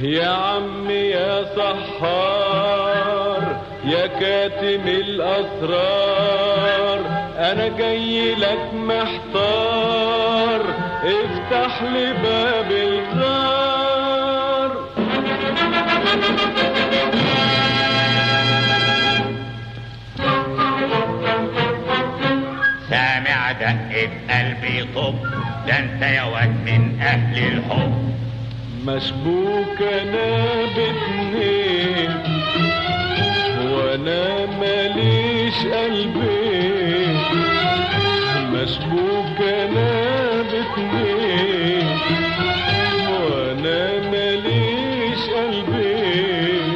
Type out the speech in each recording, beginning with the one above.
يا عم يا سحار يا كاتم الأسرار أنا جاي لك محتار افتح لي باب الغار سامع دقة قلبي طب ده انت يا واد من اهل الحب مشبوك انا باتنين وانا ماليش قلبي مشبوك انا باتنين وانا ماليش قلبي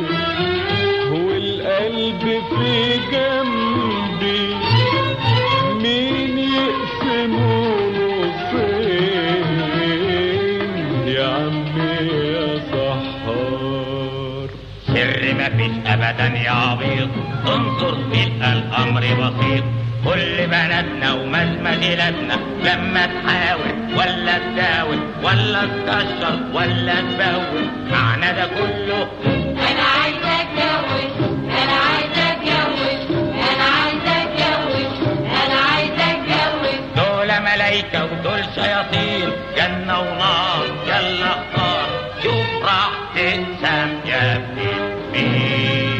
والقلب في جنبي مين يقسمه نصين يا عمي يا سحار سر مفيش ابدا يا عبيط انظر تلقى الامر بسيط كل بلدنا ومزمجلتنا لما تحاول ولا تداول ولا تكشر ولا تبول معنى ده كله انا عايزه اتجوز انا عايزه اتجوز انا عايزه اتجوز انا عايزه اتجوز دول ملايكة ودول شياطين جنة ونار يلا اختار شوف راح تقسم يا ابن مين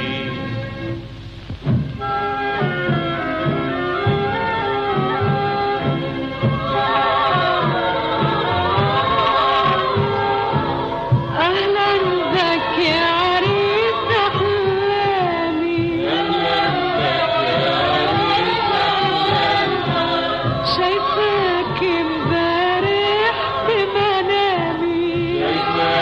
اهلا بك يا عريس احلامي شايفاك امبارح بمنامي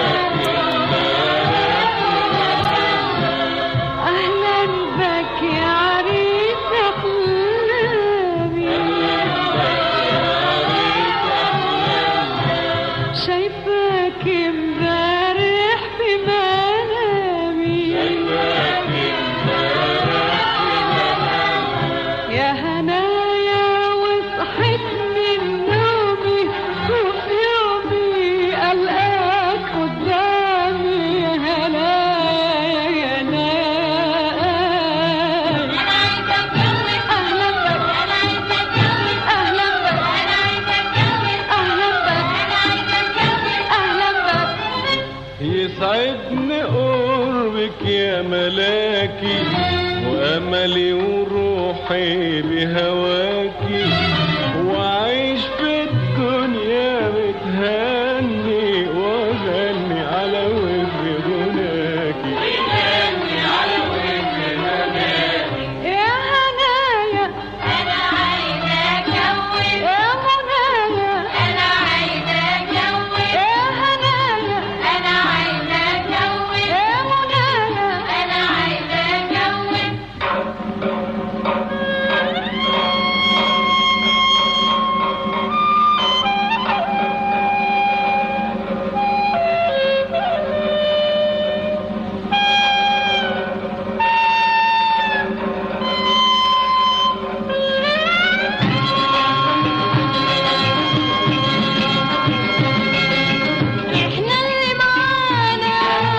اهلا بك يا عريس احلامي شايفاك امبارح بمنامي يا هنايا وصحيت من نومي وفي يومي ألقاك قدامي يا هنايا يا هنايا أنا عايزة أتجوز أهلا بك أنا عايزة أتجوز أهلا بك أنا عايزة أتجوز أهلا بك أنا عايزة أتجوز أهلا بك يسعدني قربك يا ملاكي واملي وروحي بهواكي وعيش في الدنيا متهني واغني على وجه غناكي يا هنايا أنا عايزة أتجوز يا منايا أنا عايزة أتجوز يا هنايا أنا عايزة أتجوز يا منايا أنا عايزة أتجوز احنا اللي معانا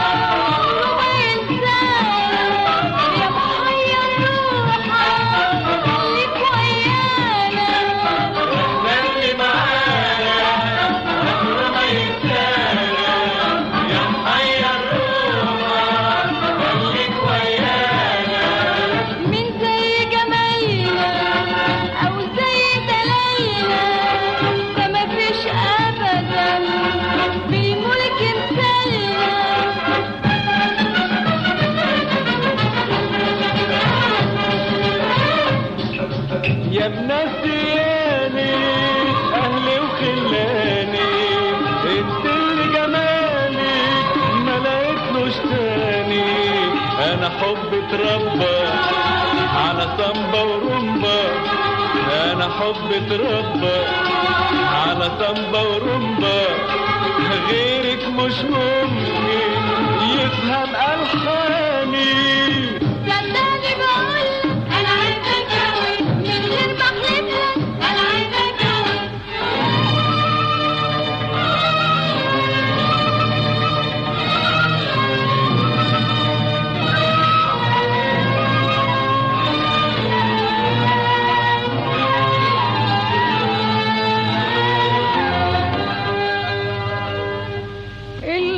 وانسانا يا محير روحك خليك ويانا اللي معانا ما ينسانا يا محير روحك خليك ويانا من زي جمالنا او زي دلالنا ده مفيش ابدا بالملك مثلنا يا منسياني اهلي وخلاني انت اللي جمالك ما لقيتلوش تاني انا حب اتربى على سامبا ورومبا انا حب اتربى على سامبا ورومبا غيرك مش ممكن يفهم الحاني صدقني بقول انا عايزه اتجوز من غير ما احلف لك انا عايزه اتجوز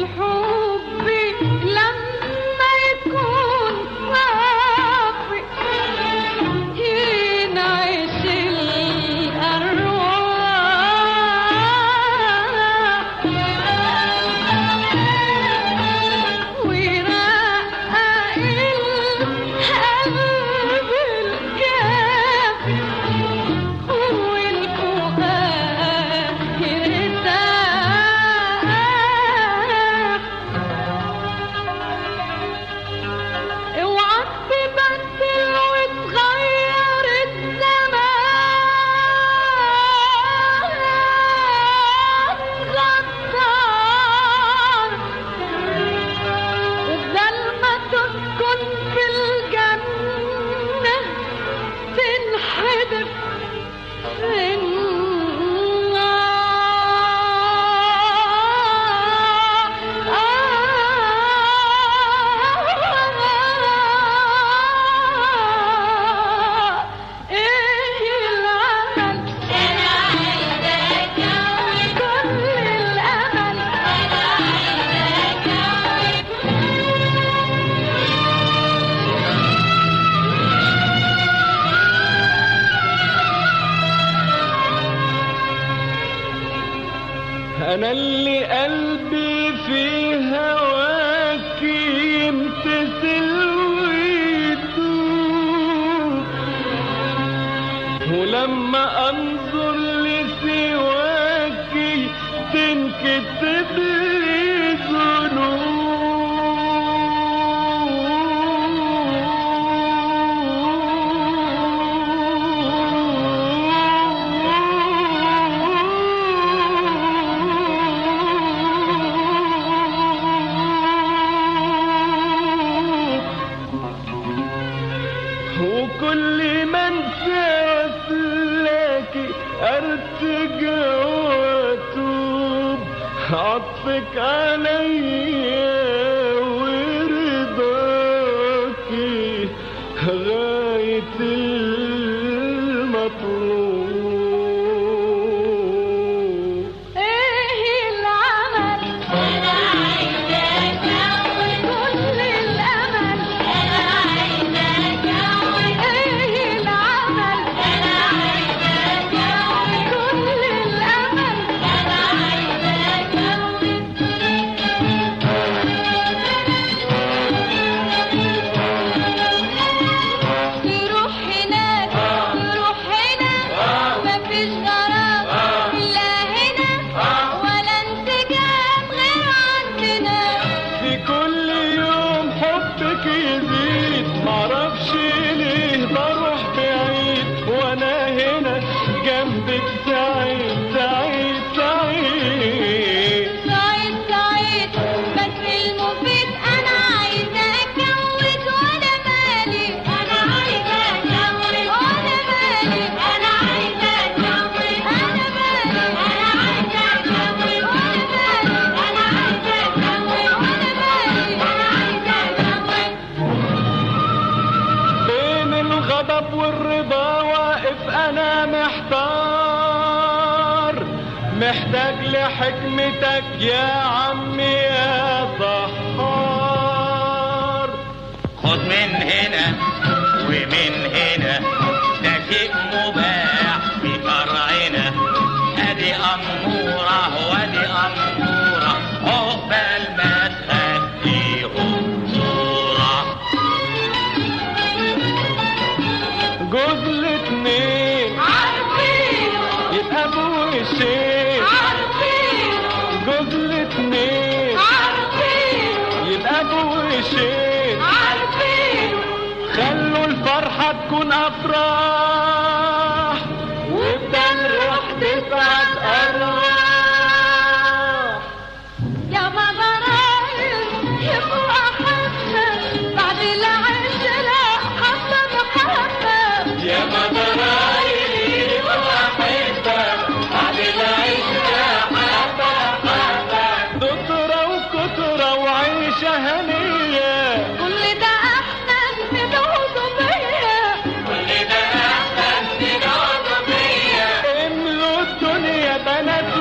الحب لما يكون صافي ينعش الأرواح ويرقق القلب الكافي والفؤاد يرتاح اوعى تبدل وتغير الزمان غدار بدل ما تسكن في الجنة تنحدر في النار ايه العمل انا عايزه اتجوز كل الامل انا عايزه اتجوز انا اللي قلبي في هواك يمتثل ويدوب ولما انظر لسواك تنكتب لي ذنوب وكل ما انسى واسلاكي ارتجع واتوب عطفك عليا ورضاكي غاية المطلوب ايه العمل انا عايزه اتجوز كل الامل انا عايزه اتجوز ايه العمل انا عايزه اتجوز كل الامل انا عايزه اتجوز نروح هناك نروح هنا مفيش غرام إلا هنا ولا انسجام غير عندنا في كل يوم حبك يزيد معرفش ليه بروح بعيد وانا هنا جنبك سعيد سعيد سعيد سعيد سعيد بس المفيد أنا عايزة أتجوز وأنا مالي أنا عايزة أتجوز وأنا مالي أنا عايزة أتجوز أنا مالي أنا عايزة أتجوز وأنا مالي أنا عايزة أتجوز وأنا مالي أنا عايزة أتجوز بين الغضب والرضا واقف انا محتار محتاج لحكمتك يا عمي يا سحار خد من هنا ومن هنا ده شيء مباح في شرعنا ادي اموره وادي اموره عقبال ما تخليهم صوره جوز الاتنين عارفينه يبقى بوشين عارفينه جوز الاتنين عارفينه يبقى بوشين عارفينه خلوا الفرحة تكون أفراح وبدل روح تسعد أرواح يا بابا رايح يبقوا أحسن بعد العشرة حبة بحبة يا مدراي وأحبك بعد العشرة حبة حبة دكتورة وكترة وعيشة هنية كل ده أحسن من عزومية كل ده أحسن من عزومية املوا الدنيا بنات